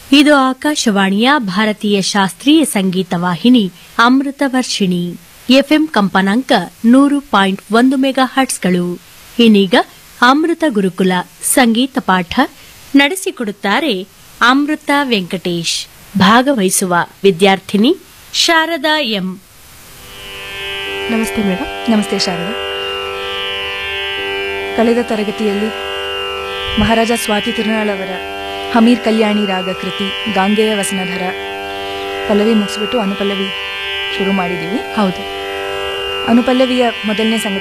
ಇದು ಆಕಾಶವಾಣಿಯ ಭಾರತೀಯ ಶಾಸ್ತ್ರೀಯ ಸಂಗೀತ ವಾಹಿನಿ ಅಮೃತ ವರ್ಷಿಣಿ ಎಫ್ಎಂ ಕಂಪನಾಂಕ ನೂರು ಪಾಯಿಂಟ್ ಒಂದು ಮೆಗಾ ಹರ್ಟ್ಸ್ಗಳು ಇನ್ನೀಗ ಅಮೃತ ಗುರುಕುಲ ಸಂಗೀತ ಪಾಠ ನಡೆಸಿಕೊಡುತ್ತಾರೆ ಅಮೃತ ವೆಂಕಟೇಶ್ ಭಾಗವಹಿಸುವ ವಿದ್ಯಾರ್ಥಿನಿ ಶಾರದಾ ಎಂ ನಮಸ್ತೆ ಮೇಡಮ್ ನಮಸ್ತೆ ಶಾರದಾ ಕಳೆದ ತರಗತಿಯಲ್ಲಿ ಮಹಾರಾಜ ಸ್ವಾತಿ ತಿರುನಾಳ್ ಅವರ ಹಮೀರ್ ಕಲ್ಯಾಣಿ ರಾಗ ಕೃತಿ ಗಾಂಗೆಯ ವಸನಧರ ಪಲ್ಲವಿ ಮುಗಿಸ್ಬಿಟ್ಟು ಅನುಪಲ್ಲವಿ ಶುರು ಮಾಡಿದ್ದೀವಿ ಹೌದು ಅನುಪಲ್ಲವಿಯ ಮೊದಲನೇ ಸಂಗತಿ